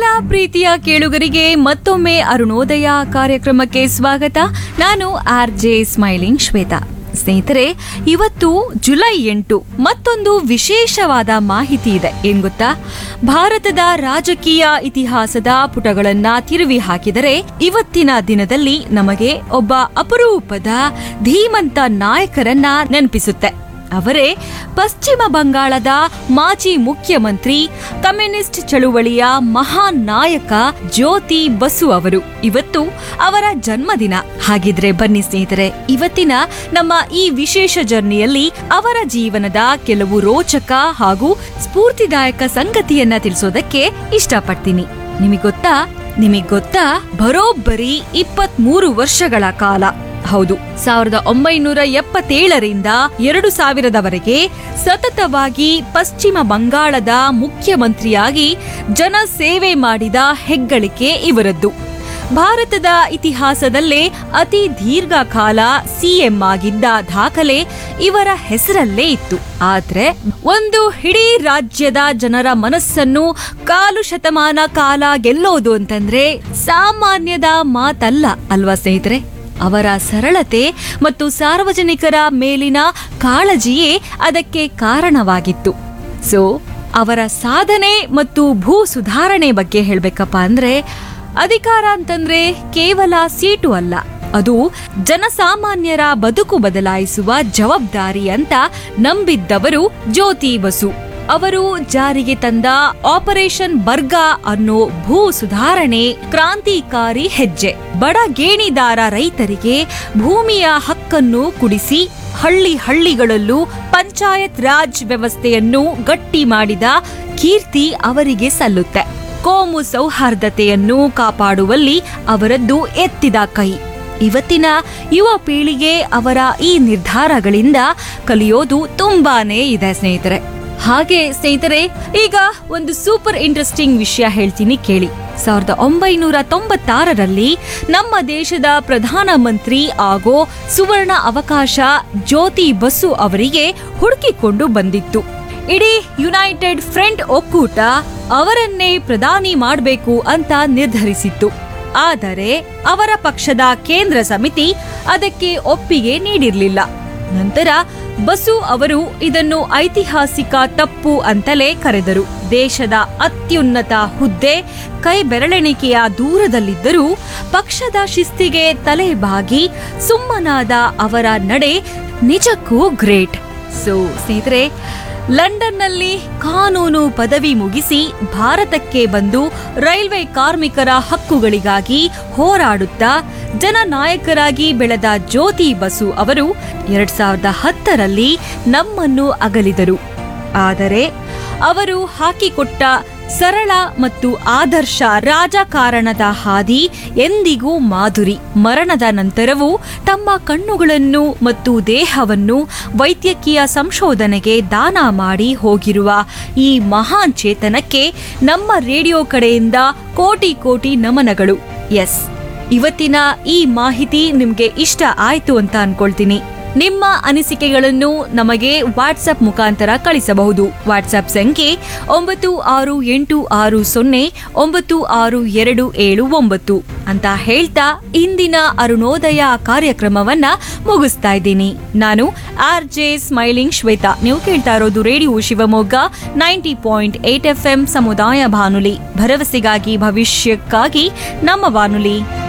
ಎಲ್ಲ ಪ್ರೀತಿಯ ಕೇಳುಗರಿಗೆ ಮತ್ತೊಮ್ಮೆ ಅರುಣೋದಯ ಕಾರ್ಯಕ್ರಮಕ್ಕೆ ಸ್ವಾಗತ ನಾನು ಆರ್ ಜೆ ಸ್ಮೈಲಿಂಗ್ ಶ್ವೇತಾ ಸ್ನೇಹಿತರೆ ಇವತ್ತು ಜುಲೈ ಎಂಟು ಮತ್ತೊಂದು ವಿಶೇಷವಾದ ಮಾಹಿತಿ ಇದೆ ಏನ್ ಗೊತ್ತಾ ಭಾರತದ ರಾಜಕೀಯ ಇತಿಹಾಸದ ಪುಟಗಳನ್ನ ತಿರುವಿ ಹಾಕಿದರೆ ಇವತ್ತಿನ ದಿನದಲ್ಲಿ ನಮಗೆ ಒಬ್ಬ ಅಪರೂಪದ ಧೀಮಂತ ನಾಯಕರನ್ನ ನೆನಪಿಸುತ್ತೆ ಅವರೇ ಪಶ್ಚಿಮ ಬಂಗಾಳದ ಮಾಜಿ ಮುಖ್ಯಮಂತ್ರಿ ಕಮ್ಯುನಿಸ್ಟ್ ಚಳುವಳಿಯ ಮಹಾನ್ ನಾಯಕ ಜ್ಯೋತಿ ಬಸು ಅವರು ಇವತ್ತು ಅವರ ಜನ್ಮದಿನ ಹಾಗಿದ್ರೆ ಬನ್ನಿ ಸ್ನೇಹಿತರೆ ಇವತ್ತಿನ ನಮ್ಮ ಈ ವಿಶೇಷ ಜರ್ನಿಯಲ್ಲಿ ಅವರ ಜೀವನದ ಕೆಲವು ರೋಚಕ ಹಾಗೂ ಸ್ಫೂರ್ತಿದಾಯಕ ಸಂಗತಿಯನ್ನ ತಿಳಿಸೋದಕ್ಕೆ ಇಷ್ಟಪಡ್ತೀನಿ ನಿಮಗೆ ಗೊತ್ತಾ ನಿಮಗೆ ಗೊತ್ತಾ ಬರೋಬ್ಬರಿ ಇಪ್ಪತ್ತ್ ಮೂರು ವರ್ಷಗಳ ಕಾಲ ಹೌದು ಸಾವಿರದ ಒಂಬೈನೂರ ಎಪ್ಪತ್ತೇಳರಿಂದ ಎರಡು ಸಾವಿರದವರೆಗೆ ಸತತವಾಗಿ ಪಶ್ಚಿಮ ಬಂಗಾಳದ ಮುಖ್ಯಮಂತ್ರಿಯಾಗಿ ಜನ ಸೇವೆ ಮಾಡಿದ ಹೆಗ್ಗಳಿಕೆ ಇವರದ್ದು ಭಾರತದ ಇತಿಹಾಸದಲ್ಲೇ ಅತಿ ದೀರ್ಘಕಾಲ ಸಿಎಂ ಆಗಿದ್ದ ದಾಖಲೆ ಇವರ ಹೆಸರಲ್ಲೇ ಇತ್ತು ಆದ್ರೆ ಒಂದು ಇಡೀ ರಾಜ್ಯದ ಜನರ ಮನಸ್ಸನ್ನು ಕಾಲು ಶತಮಾನ ಕಾಲ ಗೆಲ್ಲೋದು ಅಂತಂದ್ರೆ ಸಾಮಾನ್ಯದ ಮಾತಲ್ಲ ಅಲ್ವಾ ಸ್ನೇಹಿತರೆ ಅವರ ಸರಳತೆ ಮತ್ತು ಸಾರ್ವಜನಿಕರ ಮೇಲಿನ ಕಾಳಜಿಯೇ ಅದಕ್ಕೆ ಕಾರಣವಾಗಿತ್ತು ಸೊ ಅವರ ಸಾಧನೆ ಮತ್ತು ಭೂ ಸುಧಾರಣೆ ಬಗ್ಗೆ ಹೇಳ್ಬೇಕಪ್ಪ ಅಂದ್ರೆ ಅಧಿಕಾರ ಅಂತಂದ್ರೆ ಕೇವಲ ಸೀಟು ಅಲ್ಲ ಅದು ಜನಸಾಮಾನ್ಯರ ಬದುಕು ಬದಲಾಯಿಸುವ ಜವಾಬ್ದಾರಿ ಅಂತ ನಂಬಿದ್ದವರು ಜ್ಯೋತಿ ಬಸು ಅವರು ಜಾರಿಗೆ ತಂದ ಆಪರೇಷನ್ ಬರ್ಗ ಅನ್ನೋ ಭೂ ಸುಧಾರಣೆ ಕ್ರಾಂತಿಕಾರಿ ಹೆಜ್ಜೆ ಬಡ ಗೇಣಿದಾರ ರೈತರಿಗೆ ಭೂಮಿಯ ಹಕ್ಕನ್ನು ಕುಡಿಸಿ ಹಳ್ಳಿ ಹಳ್ಳಿಗಳಲ್ಲೂ ಪಂಚಾಯತ್ ರಾಜ್ ವ್ಯವಸ್ಥೆಯನ್ನು ಗಟ್ಟಿ ಮಾಡಿದ ಕೀರ್ತಿ ಅವರಿಗೆ ಸಲ್ಲುತ್ತೆ ಕೋಮು ಸೌಹಾರ್ದತೆಯನ್ನು ಕಾಪಾಡುವಲ್ಲಿ ಅವರದ್ದು ಎತ್ತಿದ ಕೈ ಇವತ್ತಿನ ಯುವ ಪೀಳಿಗೆ ಅವರ ಈ ನಿರ್ಧಾರಗಳಿಂದ ಕಲಿಯೋದು ತುಂಬಾನೇ ಇದೆ ಸ್ನೇಹಿತರೆ ಹಾಗೆ ಸ್ನೇಹಿತರೆ ಈಗ ಒಂದು ಸೂಪರ್ ಇಂಟ್ರೆಸ್ಟಿಂಗ್ ವಿಷಯ ಹೇಳ್ತೀನಿ ಕೇಳಿ ಸಾವಿರದ ಒಂಬೈನೂರ ತೊಂಬತ್ತಾರರಲ್ಲಿ ನಮ್ಮ ದೇಶದ ಪ್ರಧಾನಮಂತ್ರಿ ಆಗೋ ಸುವರ್ಣ ಅವಕಾಶ ಜ್ಯೋತಿ ಬಸು ಅವರಿಗೆ ಹುಡುಕಿಕೊಂಡು ಬಂದಿತ್ತು ಇಡೀ ಯುನೈಟೆಡ್ ಫ್ರಂಟ್ ಒಕ್ಕೂಟ ಅವರನ್ನೇ ಪ್ರಧಾನಿ ಮಾಡಬೇಕು ಅಂತ ನಿರ್ಧರಿಸಿತ್ತು ಆದರೆ ಅವರ ಪಕ್ಷದ ಕೇಂದ್ರ ಸಮಿತಿ ಅದಕ್ಕೆ ಒಪ್ಪಿಗೆ ನೀಡಿರಲಿಲ್ಲ ನಂತರ ಬಸು ಅವರು ಇದನ್ನು ಐತಿಹಾಸಿಕ ತಪ್ಪು ಅಂತಲೇ ಕರೆದರು ದೇಶದ ಅತ್ಯುನ್ನತ ಹುದ್ದೆ ಕೈ ಬೆರಳೆಣಿಕೆಯ ದೂರದಲ್ಲಿದ್ದರೂ ಪಕ್ಷದ ಶಿಸ್ತಿಗೆ ತಲೆಬಾಗಿ ಸುಮ್ಮನಾದ ಅವರ ನಡೆ ನಿಜಕ್ಕೂ ಗ್ರೇಟ್ ಸೊ ಸ್ನೇಹಿತರೆ ಲಂಡನ್ನಲ್ಲಿ ಕಾನೂನು ಪದವಿ ಮುಗಿಸಿ ಭಾರತಕ್ಕೆ ಬಂದು ರೈಲ್ವೆ ಕಾರ್ಮಿಕರ ಹಕ್ಕುಗಳಿಗಾಗಿ ಹೋರಾಡುತ್ತಾ ಜನನಾಯಕರಾಗಿ ಬೆಳೆದ ಜ್ಯೋತಿ ಬಸು ಅವರು ಎರಡ್ ಸಾವಿರದ ಹತ್ತರಲ್ಲಿ ನಮ್ಮನ್ನು ಅಗಲಿದರು ಆದರೆ ಅವರು ಹಾಕಿಕೊಟ್ಟ ಸರಳ ಮತ್ತು ಆದರ್ಶ ರಾಜಕಾರಣದ ಹಾದಿ ಎಂದಿಗೂ ಮಾಧುರಿ ಮರಣದ ನಂತರವೂ ತಮ್ಮ ಕಣ್ಣುಗಳನ್ನು ಮತ್ತು ದೇಹವನ್ನು ವೈದ್ಯಕೀಯ ಸಂಶೋಧನೆಗೆ ದಾನ ಮಾಡಿ ಹೋಗಿರುವ ಈ ಮಹಾನ್ ಚೇತನಕ್ಕೆ ನಮ್ಮ ರೇಡಿಯೋ ಕಡೆಯಿಂದ ಕೋಟಿ ಕೋಟಿ ನಮನಗಳು ಎಸ್ ಇವತ್ತಿನ ಈ ಮಾಹಿತಿ ನಿಮ್ಗೆ ಇಷ್ಟ ಆಯ್ತು ಅಂತ ಅನ್ಕೊಳ್ತೀನಿ ನಿಮ್ಮ ಅನಿಸಿಕೆಗಳನ್ನು ನಮಗೆ ವಾಟ್ಸ್ಆಪ್ ಮುಖಾಂತರ ಕಳಿಸಬಹುದು ವಾಟ್ಸ್ಆಪ್ ಸಂಖ್ಯೆ ಒಂಬತ್ತು ಆರು ಎಂಟು ಆರು ಸೊನ್ನೆ ಒಂಬತ್ತು ಆರು ಎರಡು ಏಳು ಒಂಬತ್ತು ಅಂತ ಹೇಳ್ತಾ ಇಂದಿನ ಅರುಣೋದಯ ಕಾರ್ಯಕ್ರಮವನ್ನ ಮುಗಿಸ್ತಾ ಇದ್ದೀನಿ ನಾನು ಆರ್ ಜೆ ಸ್ಮೈಲಿಂಗ್ ಶ್ವೇತಾ ನೀವು ಕೇಳ್ತಾ ಇರೋದು radio Shivamogga ninety point eight F M ಸಮುದಾಯ ಬಾನುಲಿ ಭರವಸೆಗಾಗಿ ಭವಿಷ್ಯಕ್ಕಾಗಿ ನಮ್ಮ ಬಾನುಲಿ